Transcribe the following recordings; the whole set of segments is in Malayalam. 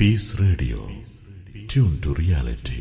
Piece radio tune to reality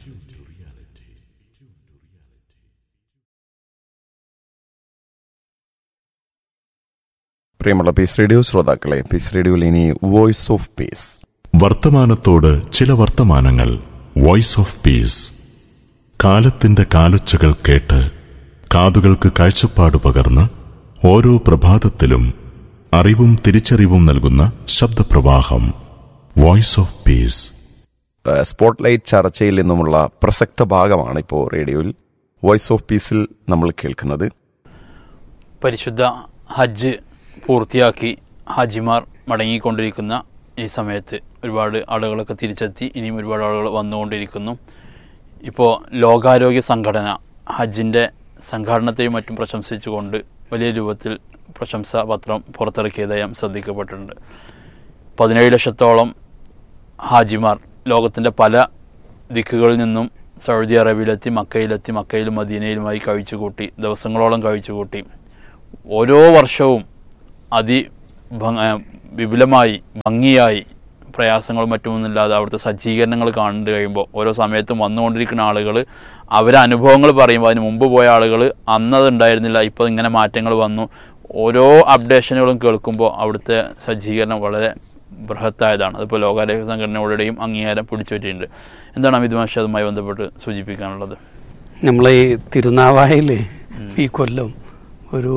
പ്രിയമുള്ള പീസ് റേഡിയോ ശ്രോതാക്കളെ പീസ് റേഡിയോയിൽ ഇനി വോയിസ് ഓഫ് പീസ് വർത്തമാനത്തോട് ചില വർത്തമാനങ്ങൾ വോയിസ് ഓഫ് പീസ് കാലത്തിന്റെ കാലൊച്ചകൾ കേട്ട് കാതുകൾക്ക് കാഴ്ചപ്പാട് പകർന്ന് ഓരോ പ്രഭാതത്തിലും അറിവും തിരിച്ചറിവും നൽകുന്ന ശബ്ദപ്രവാഹം വോയിസ് ഓഫ് പീസ് സ്പോട്ട്ലൈറ്റ് ചർച്ചയിൽ നിന്നുമുള്ള പ്രസക്ത ഭാഗമാണ് ഇപ്പോൾ റേഡിയോയിൽ വോയിസ് ഓഫ് പീസിൽ നമ്മൾ കേൾക്കുന്നത് പരിശുദ്ധ ഹജ്ജ് പൂർത്തിയാക്കി ഹാജിമാർ മടങ്ങിക്കൊണ്ടിരിക്കുന്ന ഈ സമയത്ത് ഒരുപാട് ആളുകളൊക്കെ തിരിച്ചെത്തി ഇനിയും ഒരുപാട് ആളുകൾ വന്നുകൊണ്ടിരിക്കുന്നു ഇപ്പോൾ ലോകാരോഗ്യ സംഘടന ഹജ്ജിൻ്റെ സംഘാടനത്തെയും മറ്റും പ്രശംസിച്ചുകൊണ്ട് വലിയ രൂപത്തിൽ പ്രശംസാ പത്രം പുറത്തിറക്കിയതായും ശ്രദ്ധിക്കപ്പെട്ടിട്ടുണ്ട് പതിനേഴ് ലക്ഷത്തോളം ഹാജിമാർ ലോകത്തിൻ്റെ പല ദിക്കുകളിൽ നിന്നും സൗദി അറേബ്യയിലെത്തി മക്കയിലെത്തി മക്കയിലും മദീനയിലുമായി കഴിച്ചുകൂട്ടി ദിവസങ്ങളോളം കഴിച്ചുകൂട്ടി ഓരോ വർഷവും അതി ഭംഗ- ഏ, വിപുലമായി ഭംഗിയായി പ്രയാസങ്ങളും മറ്റുമൊന്നുമില്ലാതെ അവിടുത്തെ സജ്ജീകരണങ്ങൾ കണ്ടു കഴിയുമ്പോൾ ഓരോ സമയത്തും വന്നുകൊണ്ടിരിക്കുന്ന ആളുകൾ അവരെ അനുഭവങ്ങൾ പറയുമ്പോൾ അതിന് മുമ്പ് പോയ ആളുകൾ അന്നത് ഉണ്ടായിരുന്നില്ല ഇപ്പോൾ ഇങ്ങനെ മാറ്റങ്ങൾ വന്നു ഓരോ അപ്ഡേഷനുകളും കേൾക്കുമ്പോൾ അവിടുത്തെ സജ്ജീകരണം വളരെ ബൃഹത്തായതാണ് അതിപ്പോൾ ലോകാരോഗ്യ സംഘടനകളുടെയും അംഗീകാരം പിടിച്ചുപറ്റിയിട്ടുണ്ട് എന്താണ് അമിത് മാഷ് അതുമായി ബന്ധപ്പെട്ട് സൂചിപ്പിക്കാനുള്ളത് നമ്മളെ ഈ തിരുനാവായയിൽ ഈ കൊല്ലം ഒരു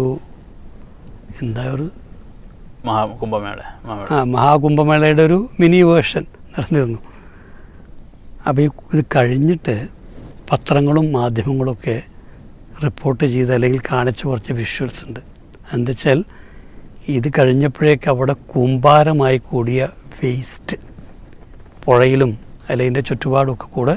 എന്താ ഒരു മഹാ കുംഭമേള മഹാമേള ആ മഹാകുംഭമേളയുടെ ഒരു മിനി വേർഷൻ നടന്നിരുന്നു അപ്പോൾ ഈ ഇത് കഴിഞ്ഞിട്ട് പത്രങ്ങളും മാധ്യമങ്ങളൊക്കെ റിപ്പോർട്ട് ചെയ്ത് അല്ലെങ്കിൽ കാണിച്ച കുറച്ച് വിഷ്വൽസ് ഉണ്ട് എന്താ വെച്ചാൽ ഇത് കഴിഞ്ഞപ്പോഴേക്ക് അവിടെ കൂമ്പാരമായി കൂടിയ വേസ്റ്റ് പുഴയിലും അല്ലെങ്കിൽ ഇതിൻ്റെ ചുറ്റുപാടുമൊക്കെ കൂടെ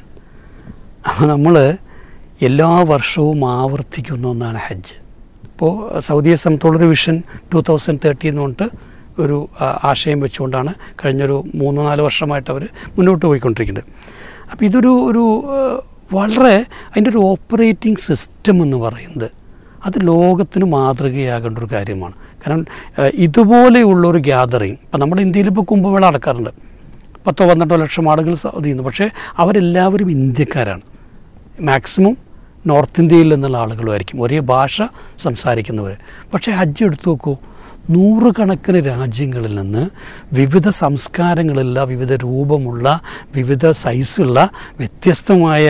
അപ്പോൾ നമ്മൾ എല്ലാ വർഷവും ആവർത്തിക്കുന്ന ഒന്നാണ് ഹജ്ജ് ഇപ്പോൾ സൗദിയെ സംബന്ധിച്ചുള്ളൊരു വിഷൻ ടു തൗസൻഡ് തേർട്ടി എന്ന് പറഞ്ഞിട്ട് ഒരു ആ, ആശയം വെച്ചുകൊണ്ടാണ് കഴിഞ്ഞൊരു മൂന്ന് നാല് വർഷമായിട്ട് അവർ മുന്നോട്ട് പോയിക്കൊണ്ടിരിക്കുന്നത് അപ്പോൾ ഇതൊരു ഒരു ആ, വളരെ അതിൻ്റെ ഒരു ഓപ്പറേറ്റിംഗ് സിസ്റ്റം എന്ന് പറയുന്നത് അത് ലോകത്തിന് മാതൃകയാകേണ്ട ഒരു കാര്യമാണ് കാരണം ആ, ഇതുപോലെയുള്ളൊരു ഗ്യാതറിങ് ഇപ്പം നമ്മുടെ ഇന്ത്യയിൽ ഇപ്പോൾ കുംഭമേള നടക്കാറുണ്ട് പത്തോ പന്ത്രണ്ടോ ലക്ഷം ആളുകൾ സൗദിയുന്നു പക്ഷേ അവരെല്ലാവരും ഇന്ത്യക്കാരാണ് മാക്സിമം നോർത്ത് ഇന്ത്യയിൽ നിന്നുള്ള ആളുകളുമായിരിക്കും ഒരേ ഭാഷ സംസാരിക്കുന്നവർ പക്ഷേ ഹജ്ജ് എടുത്തു നോക്കൂ നൂറുകണക്കിന് രാജ്യങ്ങളിൽ നിന്ന് വിവിധ സംസ്കാരങ്ങളുള്ള വിവിധ രൂപമുള്ള വിവിധ സൈസുള്ള വ്യത്യസ്തമായ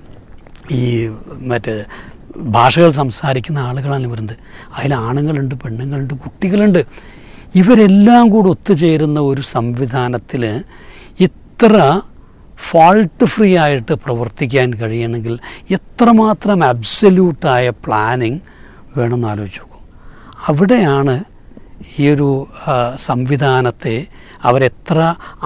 ഈ മറ്റേ ഭാഷകൾ സംസാരിക്കുന്ന ആളുകളാണ് വരുന്നത് അതിൽ ആണുങ്ങളുണ്ട് പെണ്ണുങ്ങളുണ്ട് കുട്ടികളുണ്ട് ഇവരെല്ലാം കൂടി ഒത്തുചേരുന്ന ഒരു സംവിധാനത്തിൽ ഇത്ര ഫാൾട്ട് ഫ്രീ ആയിട്ട് പ്രവർത്തിക്കാൻ കഴിയണമെങ്കിൽ എത്രമാത്രം അബ്സല്യൂട്ടായ പ്ലാനിങ് വേണമെന്ന് ആലോചിച്ച് നോക്കൂ അവിടെയാണ് ഈ ഒരു ആ, സംവിധാനത്തെ അവരെത്ര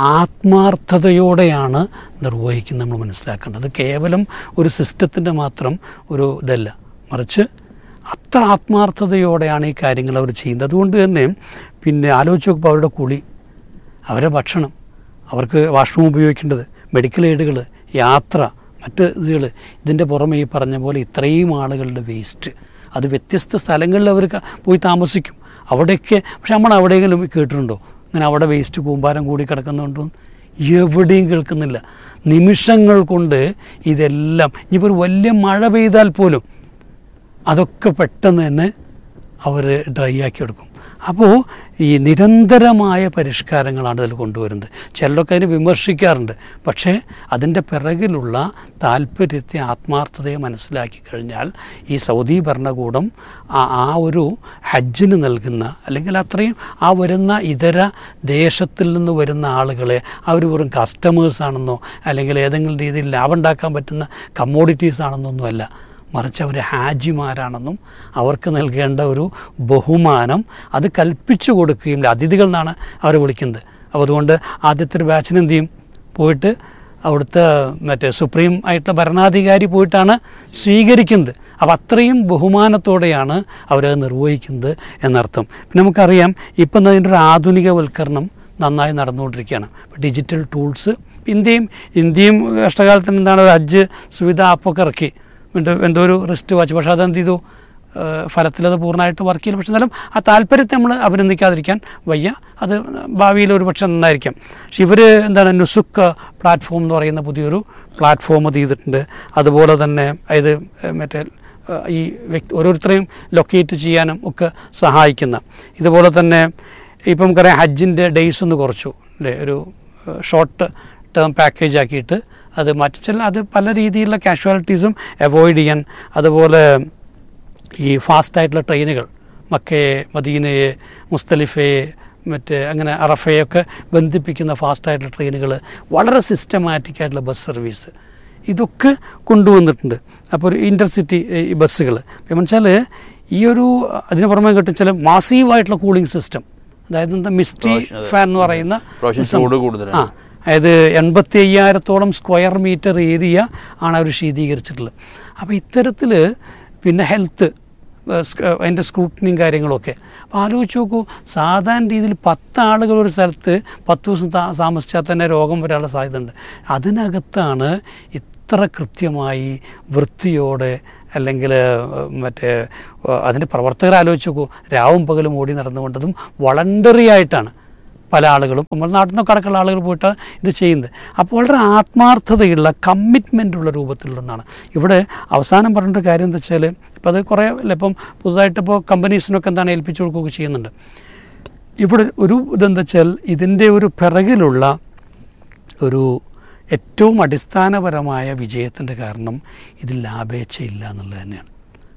ആത്മാർത്ഥതയോടെയാണ് നിർവഹിക്കുന്നത് നമ്മൾ മനസ്സിലാക്കേണ്ടത് അത് കേവലം ഒരു സിസ്റ്റത്തിൻ്റെ മാത്രം ഒരു ഇതല്ല മറിച്ച് അത്ര ആത്മാർത്ഥതയോടെയാണ് ഈ കാര്യങ്ങൾ അവർ ചെയ്യുന്നത് അതുകൊണ്ട് തന്നെ പിന്നെ ആലോചിച്ച് നോക്കുമ്പോൾ അവരുടെ കുളി അവരുടെ ഭക്ഷണം അവർക്ക് വാഷ്റൂം ഉപയോഗിക്കേണ്ടത് മെഡിക്കൽ എയ്ഡുകൾ യാത്ര മറ്റ് ഇതുകൾ ഇതിൻ്റെ പുറമെ ഈ പറഞ്ഞ പോലെ ഇത്രയും ആളുകളുടെ വേസ്റ്റ് അത് വ്യത്യസ്ത സ്ഥലങ്ങളിൽ അവർ ക- പോയി താമസിക്കും അവിടെയൊക്കെ പക്ഷെ നമ്മൾ അവിടെയെങ്കിലും കേട്ടിട്ടുണ്ടോ ഇങ്ങനെ അവിടെ വേസ്റ്റ് കൂമ്പാരം കൂടി കിടക്കുന്നുണ്ടോ എവിടെയും കേൾക്കുന്നില്ല നിമിഷങ്ങൾ കൊണ്ട് ഇതെല്ലാം ഇനിയിപ്പോൾ ഒരു വലിയ മഴ പെയ്താൽ പോലും അതൊക്കെ പെട്ടെന്ന് തന്നെ അവർ ഡ്രൈ ആക്കി എടുക്കും അപ്പോൾ ഈ നിരന്തരമായ പരിഷ്കാരങ്ങളാണ് ഇതിൽ കൊണ്ടുവരുന്നത് ചിലരൊക്കെ അതിനെ വിമർശിക്കാറുണ്ട് പക്ഷേ അതിൻ്റെ പിറകിലുള്ള താല്പര്യത്തെ ആത്മാർത്ഥതയെ മനസ്സിലാക്കി കഴിഞ്ഞാൽ ഈ സൗദി ഭരണകൂടം ആ ആ ഒരു ഹജ്ജിന് നൽകുന്ന അല്ലെങ്കിൽ അത്രയും ആ വരുന്ന ഇതര ദേശത്തിൽ നിന്ന് വരുന്ന ആളുകളെ അവർ വെറും കസ്റ്റമേഴ്സ് ആണെന്നോ അല്ലെങ്കിൽ ഏതെങ്കിലും രീതിയിൽ ലാഭം ഉണ്ടാക്കാൻ പറ്റുന്ന കമ്മോഡിറ്റീസ് ആണെന്നൊന്നും അല്ല മറിച്ച് അവർ ഹാജിമാരാണെന്നും അവർക്ക് നൽകേണ്ട ഒരു ബഹുമാനം അത് കൽപ്പിച്ചു കൊടുക്കുകയും അതിഥികൾ എന്നാണ് അവരെ വിളിക്കുന്നത് അപ്പോൾ അതുകൊണ്ട് ആദ്യത്തെ ഒരു ബാച്ചിന് എന്ത് ചെയ്യും പോയിട്ട് അവിടുത്തെ മറ്റേ സുപ്രീം ആയിട്ടുള്ള ഭരണാധികാരി പോയിട്ടാണ് സ്വീകരിക്കുന്നത് അപ്പോൾ അത്രയും ബഹുമാനത്തോടെയാണ് അവരത് നിർവഹിക്കുന്നത് എന്നർത്ഥം പിന്നെ നമുക്കറിയാം ഇപ്പം അതിൻ്റെ ഒരു ആധുനികവൽക്കരണം നന്നായി നടന്നുകൊണ്ടിരിക്കുകയാണ് ഡിജിറ്റൽ ടൂൾസ് ഇന്ത്യയും ഇന്ത്യയും കഷ്ടകാലത്തിന് എന്താണ് ഒരു ഹജ്ജ് സുവിധ ആപ്പൊക്കെ ഇറക്കി എന്നിട്ട് എന്തോ ഒരു റിസ്റ്റ് വാച്ച് പക്ഷേ അതെന്ത് ചെയ്തു ഫലത്തിൽ അത് പൂർണ്ണമായിട്ട് വർക്ക് ചെയ്യില്ല പക്ഷെ എന്നാലും ആ താല്പര്യത്തെ നമ്മൾ അഭിനന്ദിക്കാതിരിക്കാൻ വയ്യ അത് ഭാവിയിൽ ഒരു പക്ഷെ നന്നായിരിക്കാം പക്ഷെ ഇവർ എന്താണ് നുസുക്ക് പ്ലാറ്റ്ഫോം എന്ന് പറയുന്ന പുതിയൊരു പ്ലാറ്റ്ഫോം അത് ചെയ്തിട്ടുണ്ട് അതുപോലെ തന്നെ ഇത് മറ്റേ ഏഹ്, ഈ വ്യക്തി ഓരോരുത്തരെയും ലൊക്കേറ്റ് ചെയ്യാനും ഒക്കെ സഹായിക്കുന്ന ഇതുപോലെ തന്നെ ഇപ്പം നമുക്കറിയാം ഹജ്ജിൻ്റെ ഡേയ്സ് ഒന്ന് കുറച്ചു അല്ലേ ഒരു ഷോർട്ട് ടേം പാക്കേജ് ആക്കിയിട്ട് അത് മാറ്റി ചില അത് പല രീതിയിലുള്ള കാഷ്വാലിറ്റീസും അവോയ്ഡ് ചെയ്യാൻ അതുപോലെ ഈ ഫാസ്റ്റായിട്ടുള്ള ട്രെയിനുകൾ മക്കയെ മദീനയെ മുസ്തലിഫയെ മറ്റേ അങ്ങനെ അറഫയൊക്കെ ബന്ധിപ്പിക്കുന്ന ഫാസ്റ്റായിട്ടുള്ള ട്രെയിനുകൾ വളരെ സിസ്റ്റമാറ്റിക് ആയിട്ടുള്ള ബസ് സർവീസ് ഇതൊക്കെ കൊണ്ടുവന്നിട്ടുണ്ട് അപ്പോൾ ഒരു ഇൻ്റർസിറ്റി ഈ ബസ്സുകൾ എന്ന് വെച്ചാൽ ഈ ഒരു അതിന് പുറമെ കിട്ടും ചില മാസീവായിട്ടുള്ള കൂളിംഗ് സിസ്റ്റം അതായത് എന്താ മിസ്റ്റി പ്രാവശ്യം അതെ. ഫാൻ എന്ന് പറയുന്ന പ്രാവശ്യം ഒരു സംഭവം. ചൂട് കൂടുതലാണ്. ആ അതായത് എൺപത്തി അയ്യായിരത്തോളം സ്ക്വയർ മീറ്റർ ഏരിയ ആണ് അവർ ശീതീകരിച്ചിട്ടുള്ളത് അപ്പോൾ ഇത്തരത്തിൽ പിന്നെ ഹെൽത്ത് അതിൻ്റെ സ്ക്രൂട്ടനിയും കാര്യങ്ങളൊക്കെ അപ്പോൾ ആലോചിച്ച് നോക്കൂ സാധാരണ രീതിയിൽ പത്ത് ആളുകൾ ഒരു സ്ഥലത്ത് പത്ത് ദിവസം താ താമസിച്ചാൽ തന്നെ രോഗം വരാനുള്ള സാധ്യതയുണ്ട് അതിനകത്താണ് ഇത്ര കൃത്യമായി വൃത്തിയോടെ അല്ലെങ്കിൽ മറ്റേ ഏഹ്, അതിൻ്റെ പ്രവർത്തകർ ആലോചിച്ച് നോക്കൂ രാവും പകലും ഓടി നടന്നുകൊണ്ടതും വളണ്ടറി ആയിട്ടാണ് പല ആളുകളും നമ്മൾ നാട്ടിൽ നിന്നൊക്കെ അടക്കമുള്ള ആളുകൾ പോയിട്ട് ഇത് ചെയ്യുന്നത് അപ്പോൾ വളരെ ആത്മാർത്ഥതയുള്ള കമ്മിറ്റ്മെൻ്റ് ഉള്ള രൂപത്തിലുള്ളതാണ് ഇവിടെ അവസാനം പറഞ്ഞിട്ട് കാര്യം എന്താ വെച്ചാൽ ഇപ്പോൾ അത് കുറേ അല്ല ഇപ്പം പുതുതായിട്ട് ഇപ്പോൾ കമ്പനീസിനൊക്കെ എന്താണ് ഏൽപ്പിച്ചു കൊടുക്കുകയൊക്കെ ചെയ്യുന്നുണ്ട് ഇവിടെ ഒരു ഇതെന്താ വെച്ചാൽ ഇതിൻ്റെ ഒരു പിറകിലുള്ള ഒരു ഏറ്റവും അടിസ്ഥാനപരമായ വിജയത്തിൻ്റെ കാരണം ഇതിൽ ലാഭേച്ഛയില്ല എന്നുള്ളത് തന്നെയാണ്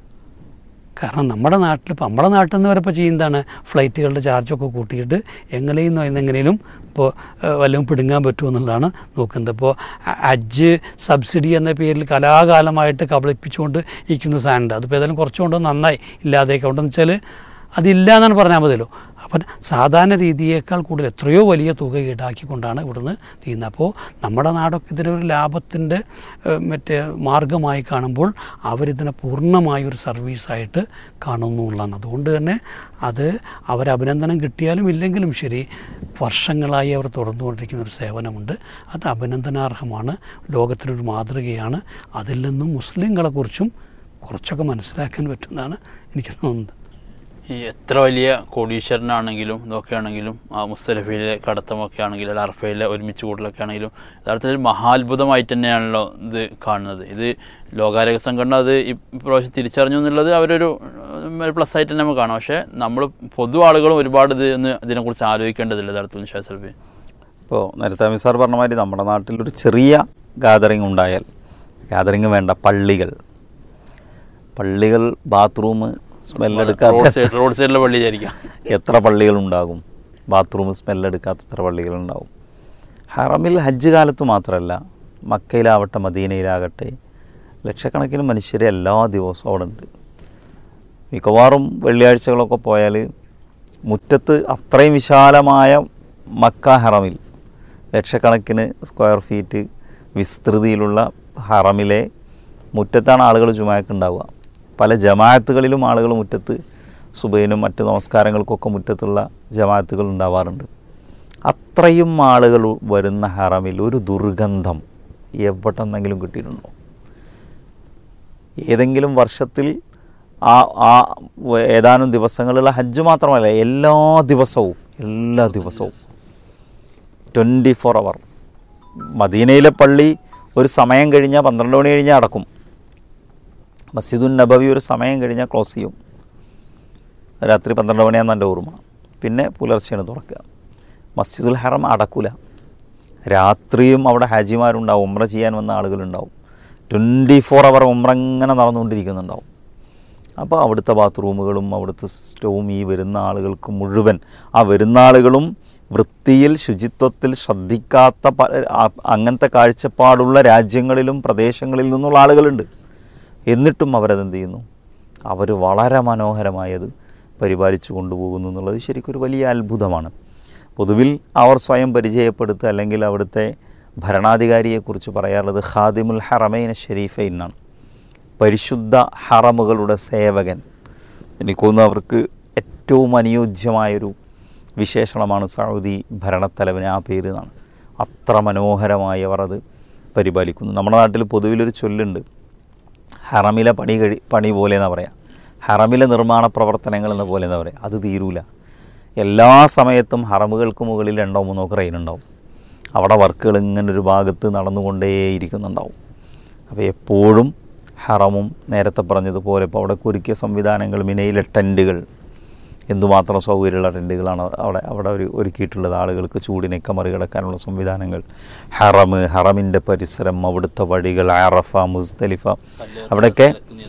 കാരണം നമ്മുടെ നാട്ടിൽ ഇപ്പം നമ്മുടെ നാട്ടിൽ നിന്ന് വരെ ഇപ്പോൾ ചെയ്യുന്നതാണ് ഫ്ലൈറ്റുകളുടെ ചാർജൊക്കെ കൂട്ടിയിട്ട് എങ്ങനെയും എന്നെങ്ങനെയും ഇപ്പോൾ വല്ലതും പിടുങ്ങാൻ പറ്റുമോ എന്നുള്ളതാണ് നോക്കുന്നത് ഇപ്പോൾ ഹജ്ജ് സബ്സിഡി എന്ന പേരിൽ കലാകാലമായിട്ട് കബളിപ്പിച്ചുകൊണ്ട് ഇരിക്കുന്ന സാധനമുണ്ട് അതിപ്പോൾ ഏതായാലും കുറച്ചുകൊണ്ട് നന്നായി ഇല്ലാതെയൊക്കെ ഉണ്ടെന്ന് വെച്ചാൽ അതില്ല എന്നാണ് പറഞ്ഞാൽ മതിയല്ലോ അപ്പം സാധാരണ രീതിയേക്കാൾ കൂടുതൽ എത്രയോ വലിയ തുക ഈടാക്കിക്കൊണ്ടാണ് ഇവിടുന്ന് ചെയ്യുന്നത് അപ്പോൾ നമ്മുടെ നാടൊക്കെ ഇതിനൊരു ലാഭത്തിൻ്റെ ഏഹ്, മറ്റേ മാർഗമായി കാണുമ്പോൾ അവരിതിനെ പൂർണ്ണമായ ഒരു സർവീസായിട്ട് കാണുന്നു എന്നുള്ളതാണ് അതുകൊണ്ട് തന്നെ അത് അവരഭിനന്ദനം കിട്ടിയാലും ഇല്ലെങ്കിലും ശരി വർഷങ്ങളായി അവർ തുടർന്നുകൊണ്ടിരിക്കുന്ന ഒരു സേവനമുണ്ട് അത് അഭിനന്ദനാർഹമാണ് ലോകത്തിനൊരു മാതൃകയാണ് അതിൽ നിന്നും മുസ്ലിങ്ങളെക്കുറിച്ചും കുറച്ചൊക്കെ മനസ്സിലാക്കാൻ പറ്റുന്നതാണ് എനിക്ക് തോന്നുന്നത് ഈ എത്ര വലിയ കോടീശ്വരനാണെങ്കിലും ഇതൊക്കെ ആണെങ്കിലും ആ മുസ്തലഫയിലെ കടത്തമൊക്കെ ആണെങ്കിലും അല്ല അർഫയിലെ ഒരുമിച്ച് കൂടലൊക്കെ ആണെങ്കിലും യഥാർത്ഥത്തിൽ മഹാത്ഭുതമായിട്ട് തന്നെയാണല്ലോ ഇത് കാണുന്നത് ഇത് ലോകാരോഗ്യ സംഘടന അത് ഈ പ്രാവശ്യം തിരിച്ചറിഞ്ഞു എന്നുള്ളത് അവരൊരു പ്ലസ് ആയിട്ട് തന്നെ നമുക്ക് കാണാം പക്ഷേ നമ്മൾ പൊതു ആളുകളും ഒരുപാട് ഇത് ഒന്ന് ഇതിനെക്കുറിച്ച് ആലോചിക്കേണ്ടതില്ല യഥാർത്ഥത്തിൽ നിഷാ സെൽഫി ഇപ്പോൾ നേരത്തെ സാർ പറഞ്ഞ മാതിരി നമ്മുടെ നാട്ടിലൊരു ചെറിയ ഗാദറിങ് ഉണ്ടായാൽ ഗാദറിങ് വേണ്ട പള്ളികൾ പള്ളികൾ ബാത്റൂം റോഡ് സ്മെല്ലെടുക്കാത്ത സൈഡ് റോഡ് സൈഡിലെ പള്ളി വിചാരിക്കാം എത്ര പള്ളികളുണ്ടാകും ബാത്റൂം സ്മെല്ലെടുക്കാത്ത എത്ര പള്ളികളുണ്ടാവും ഹറമിൽ ഹജ്ജ് കാലത്ത് മാത്രമല്ല മക്കയിലാവട്ടെ മദീനയിലാകട്ടെ ലക്ഷക്കണക്കിന് മനുഷ്യർ എല്ലാ ദിവസവും അവിടെ ഉണ്ട് മിക്കവാറും വെള്ളിയാഴ്ചകളൊക്കെ പോയാൽ മുറ്റത്ത് അത്രയും വിശാലമായ മക്ക ഹറമിൽ ലക്ഷക്കണക്കിന് സ്ക്വയർ ഫീറ്റ് വിസ്തൃതിയിലുള്ള ഹറമിലെ മുറ്റത്താണ് ആളുകൾ ജുമാക്ക് ഉണ്ടാവുക പല ജമാഅത്തുകളിലും ആളുകൾ മുറ്റത്ത് സുബൈനും മറ്റ് നമസ്കാരങ്ങൾക്കൊക്കെ മുറ്റത്തുള്ള ജമാഅത്തുകൾ ഉണ്ടാവാറുണ്ട് അത്രയും ആളുകൾ വരുന്ന ഹറമിൽ ഒരു ദുർഗന്ധം എവിടെന്നെങ്കിലും കിട്ടിയിട്ടുണ്ടോ ഏതെങ്കിലും വർഷത്തിൽ ആ ആ വ- ഏതാനും ദിവസങ്ങളുള്ള ഹജ്ജ് മാത്രമല്ല എല്ലാ ദിവസവും എല്ലാ ദിവസവും ട്വൻറ്റി ഫോർ അവർ മദീനയിലെ പള്ളി ഒരു സമയം കഴിഞ്ഞാൽ പന്ത്രണ്ട് മണി കഴിഞ്ഞാൽ അടക്കും മസ്ജിദുൻ നബവി ഒരു സമയം കഴിഞ്ഞാൽ ക്ലോസ് ചെയ്യും രാത്രി പന്ത്രണ്ട് മണിയാണെന്ന് എൻ്റെ ഓർമ്മ പിന്നെ പുലർച്ചെയാണ് തുറക്കുക മസ്ജിദുൽ ഹറം അടക്കൂല രാത്രിയും അവിടെ ഹാജിമാരുണ്ടാവും ഉമ്ര ചെയ്യാൻ വന്ന ആളുകളുണ്ടാവും ട്വൻറ്റി ഫോർ അവർ ഉമ്ര ഇങ്ങനെ നടന്നുകൊണ്ടിരിക്കുന്നുണ്ടാവും അപ്പോൾ അവിടുത്തെ ബാത്റൂമുകളും അവിടുത്തെ സിസ്റ്റവും ഈ വരുന്ന ആളുകൾക്ക് മുഴുവൻ ആ വരുന്ന ആളുകളും വൃത്തിയിൽ ശുചിത്വത്തിൽ ശ്രദ്ധിക്കാത്ത പ- ആ- അങ്ങനത്തെ കാഴ്ചപ്പാടുള്ള രാജ്യങ്ങളിലും പ്രദേശങ്ങളിൽ നിന്നുള്ള ആളുകളുണ്ട് എന്നിട്ടും അവരതെന്ത് ചെയ്യുന്നു അവർ വളരെ മനോഹരമായത് പരിപാലിച്ചു കൊണ്ടുപോകുന്നു എന്നുള്ളത് ശരിക്കും ഒരു വലിയ അത്ഭുതമാണ് പൊതുവിൽ അവർ സ്വയം പരിചയപ്പെടുത്തുക അല്ലെങ്കിൽ അവിടുത്തെ ഭരണാധികാരിയെക്കുറിച്ച് പറയാറുള്ളത് ഖാദിമുൽ ഹറമൈന ഷെരീഫൈൻ എന്നാണ് പരിശുദ്ധ ഹറമുകളുടെ സേവകൻ എനിക്ക് തോന്നുന്നു അവർക്ക് ഏറ്റവും അനുയോജ്യമായൊരു വിശേഷണമാണ് സൗദി ഭരണത്തലവന് ആ പേര് എന്നാണ് അത്ര മനോഹരമായി അവർ അത് പരിപാലിക്കുന്നു നമ്മുടെ നാട്ടിൽ പൊതുവിലൊരു ചൊല്ലുണ്ട് ഹറമിലെ പണി കഴി പണി പോലെ എന്നാ പറയാം ഹറമിലെ നിർമ്മാണ പ്രവർത്തനങ്ങൾ എന്ന പോലെ എന്താ പറയുക അത് തീരൂല എല്ലാ സമയത്തും ഹറമുകൾക്ക് മുകളിൽ രണ്ടോ മൂന്നോ ക്രെയിൻ ഉണ്ടാവും അവിടെ വർക്കുകൾ ഇങ്ങനെ ഒരു ഭാഗത്ത് നടന്നുകൊണ്ടേയിരിക്കുന്നുണ്ടാവും അപ്പോൾ എപ്പോഴും ഹറമും നേരത്തെ പറഞ്ഞതുപോലെ ഇപ്പോൾ അവിടെ ഒരുക്കിയ സംവിധാനങ്ങൾ മിനയിലെ ടെൻറ്റുകൾ എന്തുമാത്രം സൗകര്യമുള്ള ടെൻറ്റുകളാണ് അവിടെ അവിടെ ഒരു ഒരുക്കിയിട്ടുള്ളത് ആളുകൾക്ക് ചൂടിനൊക്കെ മറികടക്കാനുള്ള സംവിധാനങ്ങൾ ഹറം ഹറമിൻ്റെ പരിസരം അവിടുത്തെ വഴികൾ അറഫ മുസ്തലിഫ അവിടെയൊക്കെ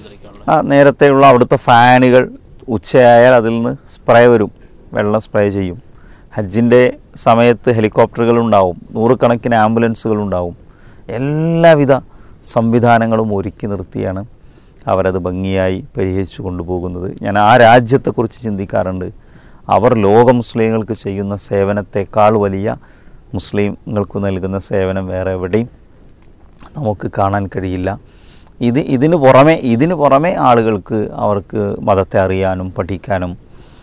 ആ നേരത്തെയുള്ള അവിടുത്തെ ഫാനുകൾ ഉച്ചയായാൽ അതിൽ നിന്ന് സ്പ്രേ വരും വെള്ളം സ്പ്രേ ചെയ്യും ഹജ്ജിൻ്റെ സമയത്ത് ഹെലികോപ്റ്ററുകൾ ഉണ്ടാവും നൂറുകണക്കിന് ആംബുലൻസുകൾ ഉണ്ടാവും എല്ലാവിധ സംവിധാനങ്ങളും ഒരുക്കി നിർത്തിയാണ് അവരത് ഭംഗിയായി പരിഹരിച്ചു കൊണ്ടുപോകുന്നത് ഞാൻ ആ രാജ്യത്തെക്കുറിച്ച് ചിന്തിക്കാറുണ്ട് അവർ ലോക മുസ്ലിങ്ങൾക്ക് ചെയ്യുന്ന സേവനത്തെക്കാൾ വലിയ മുസ്ലിങ്ങൾക്ക് നൽകുന്ന സേവനം വേറെ എവിടെയും നമുക്ക് കാണാൻ കഴിയില്ല ഇത് ഇതിന് പുറമെ ഇതിന് പുറമെ ആളുകൾക്ക് അവർക്ക് മതത്തെ അറിയാനും പഠിക്കാനും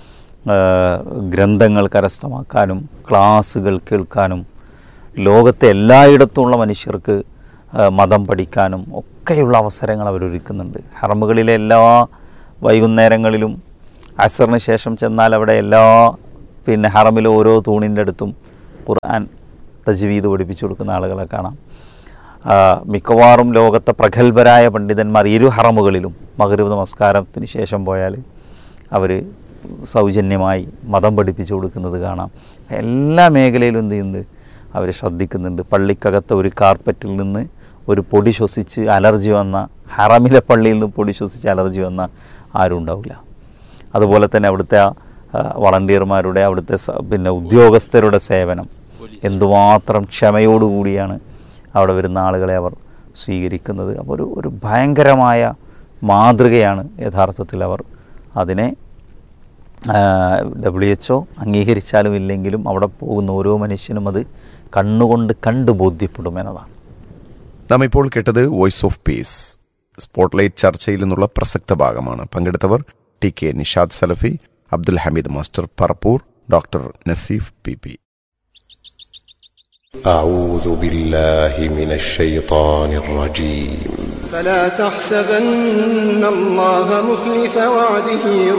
ആ, ഗ്രന്ഥങ്ങൾ കരസ്ഥമാക്കാനും ക്ലാസ്സുകൾ കേൾക്കാനും ലോകത്തെ എല്ലായിടത്തുമുള്ള മനുഷ്യർക്ക് ആ, മതം പഠിക്കാനും ഒക്കെയുള്ള അവസരങ്ങൾ അവരൊരുക്കുന്നുണ്ട് ഹറമുകളിലെ എല്ലാ വൈകുന്നേരങ്ങളിലും അസറിന് ശേഷം ചെന്നാൽ അവിടെ എല്ലാ പിന്നെ ഹറമിലെ ഓരോ തൂണിൻ്റെ അടുത്തും ഖുർആൻ തജ്വീദ് പഠിപ്പിച്ചു കൊടുക്കുന്ന ആളുകളെ കാണാം ആ, മിക്കവാറും ലോകത്തെ പ്രഗത്ഭരായ പണ്ഡിതന്മാർ ഇരു ഹറമുകളിലും മകരവ് നമസ്കാരത്തിന് ശേഷം പോയാൽ അവർ സൗജന്യമായി മതം പഠിപ്പിച്ചു കൊടുക്കുന്നത് കാണാം എല്ലാ മേഖലയിലും എന്ത് ചെയ്യുന്നുണ്ട് അവർ ശ്രദ്ധിക്കുന്നുണ്ട് പള്ളിക്കകത്തെ ഒരു കാർപ്പറ്റിൽ നിന്ന് ഒരു പൊടി ശ്വസിച്ച് അലർജി വന്ന ഹറമിലെ പള്ളിയിൽ നിന്ന് പൊടി ശ്വസിച്ച് അലർജി വന്ന ആരും ഉണ്ടാവില്ല അതുപോലെ തന്നെ അവിടുത്തെ ആ, വളണ്ടിയർമാരുടെ അവിടുത്തെ സ- പിന്നെ ഉദ്യോഗസ്ഥരുടെ സേവനം എന്തുമാത്രം ക്ഷമയോടുകൂടിയാണ് അവിടെ വരുന്ന ആളുകളെ അവർ സ്വീകരിക്കുന്നത് അപ്പോൾ ഒരു ഒരു ഭയങ്കരമായ മാതൃകയാണ് യഥാർത്ഥത്തിൽ അവർ അതിനെ ഡബ്ല്യു എച്ച് ഒ അംഗീകരിച്ചാലും ഇല്ലെങ്കിലും അവിടെ പോകുന്ന ഓരോ മനുഷ്യനും അത് കണ്ണുകൊണ്ട് കണ്ട് ബോധ്യപ്പെടും എന്നതാണ് നാം ഇപ്പോൾ കേട്ടത് വോയിസ് ഓഫ് പീസ് സ്പോട്ട്ലൈറ്റ് ചർച്ചയിൽ നിന്നുള്ള പ്രസക്ത ഭാഗമാണ് പങ്കെടുത്തവർ T K Nishad Salafi Abdul Hameed master Parappur doctor Naseef P P أعوذ بالله من الشيطان الرجيم فلا تحسبن الله مخلف وعده